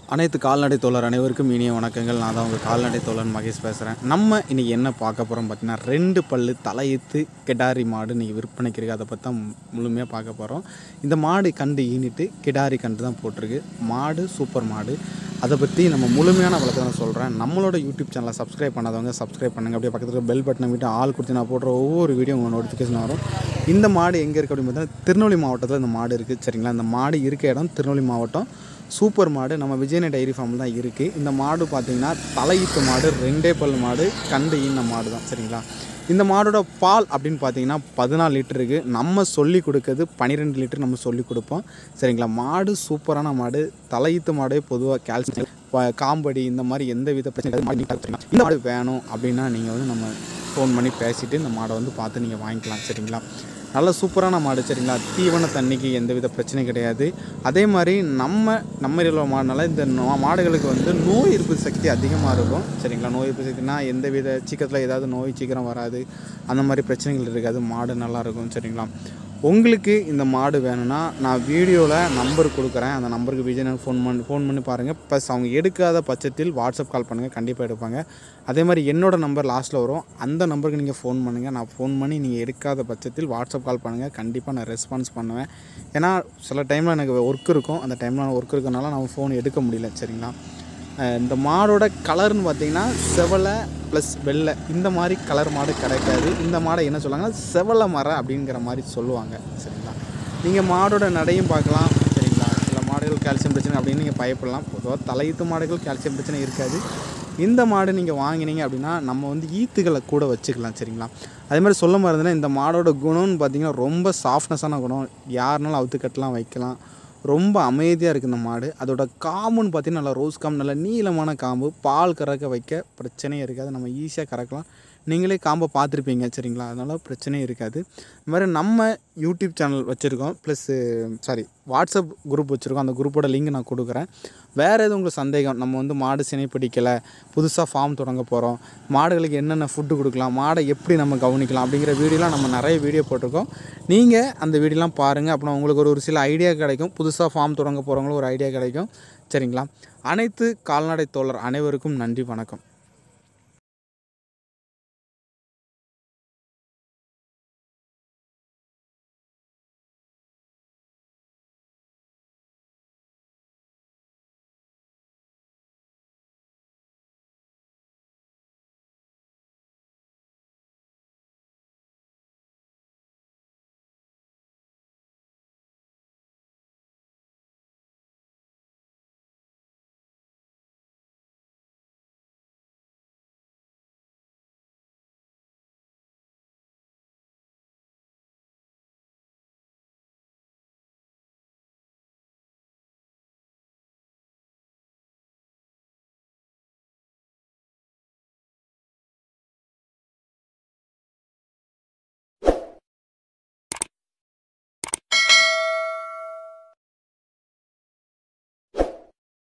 அனைத்து கால்நடை தோழர் அனைவருக்கும் இனிய வணக்கங்கள் நான் தான் உங்கள் கால்நடை தோழன் மகேஷ் பேசுகிறேன் நம்ம இன்றைக்கி என்ன பார்க்க போகிறோம் பார்த்தீங்கன்னா ரெண்டு பல்லு தலையீத்து கிடாரி மாடு இன்றைக்கி விற்பனைக்கு இருக்குது அதை பற்றி தான் முழுமையாக பார்க்க போகிறோம் இந்த மாடு கண்டு ஈனிட்டு கிடாரி கண்டு தான் போட்டிருக்கு மாடு சூப்பர் மாடு அதை பற்றி நம்ம முழுமையான வழக்கத்தை நான் சொல்கிறேன் நம்மளோட யூடியூப் சேனலை சப்ஸ்கிரைப் பண்ணாதவங்க சப்ஸ்கிரைப் பண்ணுங்கள் அப்படியே பக்கத்தில் பெல் பட்டனை விட்டு ஆள் கொடுத்து நான் போடுற ஒவ்வொரு வீடியோ உங்கள் நோட்டிஃபிகேஷன் வரும் இந்த மாடு எங்கே இருக்குது அப்படின்னு பார்த்தீங்கன்னா திருநெல்வேலி மாவட்டத்தில் இந்த மாடு இருக்குது சரிங்களா இந்த மாடு இருக்க இடம் திருநெல்வேலி மாவட்டம் சூப்பர் மாடு நம்ம விஜயன டைரி ஃபார்மில் தான் இருக்குது இந்த மாடு பார்த்தீங்கன்னா தலையீத்து மாடு ரெண்டே பல் மாடு கண்டு ஈன மாடு தான் சரிங்களா இந்த மாடோட பால் அப்படின்னு பார்த்தீங்கன்னா பதினாலு லிட்டர் இருக்குது நம்ம சொல்லி கொடுக்கறது பன்னிரெண்டு லிட்டர் நம்ம சொல்லி கொடுப்போம் சரிங்களா மாடு சூப்பரான மாடு தலையீத்து மாடே பொதுவாக கால்சியம் ப- காம்படி இந்த மாதிரி எந்த வித பிரச்சனை கிடையாது. மாடு நீட்டா வச்சுக்கலாம். இந்த மாடு வேணும் அப்படின்னா நீங்கள் வந்து நம்ம ஃபோன் பண்ணி பேசிவிட்டு இந்த மாடை வந்து பார்த்து நீங்கள் வாங்கிக்கலாம் சரிங்களா நல்ல சூப்பரான மாடு சரிங்களா தீவன தண்ணிக்கு எந்த வித பிரச்சனையும் கிடையாது அதே மாதிரி நம்ம நம்ம ஏரியாவில் உள்ள மாடுனால இந்த நோ- மாடுகளுக்கு வந்து நோய் எதிர்ப்பு சக்தி அதிகமாக இருக்கும் சரிங்களா நோய் எதிர்ப்பு சக்தினா எந்த வித சீக்கிரத்தில் ஏதாவது நோய் சீக்கிரம் வராது அந்த மாதிரி பிரச்சனைகள் இருக்காது மாடு நல்லா இருக்கும் சரிங்களா உங்களுக்கு இந்த மாடு வேணும்னா நான் வீடியோவில் நம்பர் கொடுக்குறேன் அந்த நம்பருக்கு விஜய் ஃபோன் பண்ணி ஃபோன் பண்ணி பாருங்கள் ப்ளஸ் அவங்க எடுக்காத பட்சத்தில் வாட்ஸ்அப் கால் பண்ணுங்கள் கண்டிப்பாக எடுப்பாங்க அதே மாதிரி என்னோட நம்பர் லாஸ்ட்டில் வரும் அந்த நம்பருக்கு நீங்கள் ஃபோன் பண்ணுங்கள் நான் ஃபோன் பண்ணி நீங்கள் எடுக்காத பட்சத்தில் வாட்ஸ்அப் கால் பண்ணுங்கள் கண்டிப்பாக நான் ரெஸ்பான்ஸ் பண்ணுவேன் ஏன்னா சில டைமில் எனக்கு ஒர்க் இருக்கும் அந்த டைமில் ஒர்க் இருக்கனால நான் ஃபோன் எடுக்க முடியல சரிங்களா அஹ் இந்த மாடோட கலர்னு பார்த்தீங்கன்னா செவலை ப்ளஸ் வெள்ளை இந்த மாதிரி கலர் மாடு கிடைக்காது இந்த மாடை என்ன சொல்லுவாங்கன்னா செவலை மரம் அப்படிங்கிற மாதிரி சொல்லுவாங்க சரிங்களா நீங்கள் மாடோட நடையும் பார்க்கலாம் சரிங்களா சில மாடுகள் கால்சியம் பிரச்சனை அப்படின்னு நீங்கள் பயப்படலாம் பொதுவாக தலையீத்து மாடுகள் கால்சியம் பிரச்சனை இருக்காது இந்த மாடு நீங்கள் வாங்கினீங்க அப்படின்னா நம்ம வந்து ஈத்துகளை கூட வச்சுக்கலாம் சரிங்களா அதே மாதிரி சொல்ல மறந்துன்னா இந்த மாடோட குணம்னு பார்த்தீங்கன்னா ரொம்ப சாஃப்ட்னஸான குணம் யாருனாலும் அவுத்து கட்டலாம் வைக்கலாம் ரொம்ப அமைதியாக இருக்குது இந்த மாடு அதோட காம்புன்னு பார்த்தீங்கன்னா நல்லா ரோஸ் காம்பு நல்லா நீளமான காம்பு பால் கறக்க வைக்க பிரச்சனையே இருக்காது நம்ம ஈஸியாக கறக்கலாம் நீங்களே காம்பை பார்த்துருப்பீங்க சரிங்களா அதனால் பிரச்சனையும் இருக்காது இது மாதிரி நம்ம யூடியூப் சேனல் வச்சுருக்கோம் ப்ளஸ்ஸு சாரி வாட்ஸ்அப் குரூப் வச்சுருக்கோம் அந்த குரூப்போட லிங்க் நான் கொடுக்குறேன் வேறு எதுவும் உங்களுக்கு சந்தேகம் நம்ம வந்து மாடு சினை பிடிக்கலை புதுசாக ஃபார்ம் தொடங்க போகிறோம் மாடுகளுக்கு என்னென்ன ஃபுட்டு கொடுக்கலாம் மாடை எப்படி நம்ம கவனிக்கலாம் அப்படிங்கிற வீடியோலாம் நம்ம நிறைய வீடியோ போட்டிருக்கோம் நீங்கள் அந்த வீடியோலாம் பாருங்கள் அப்புறம் உங்களுக்கு ஒரு ஒரு சில ஐடியா கிடைக்கும் புதுசாக ஃபார்ம் தொடங்க போகிறவங்களும் ஒரு ஐடியா கிடைக்கும் சரிங்களா அனைத்து கால்நடை தோழர் அனைவருக்கும் நன்றி வணக்கம்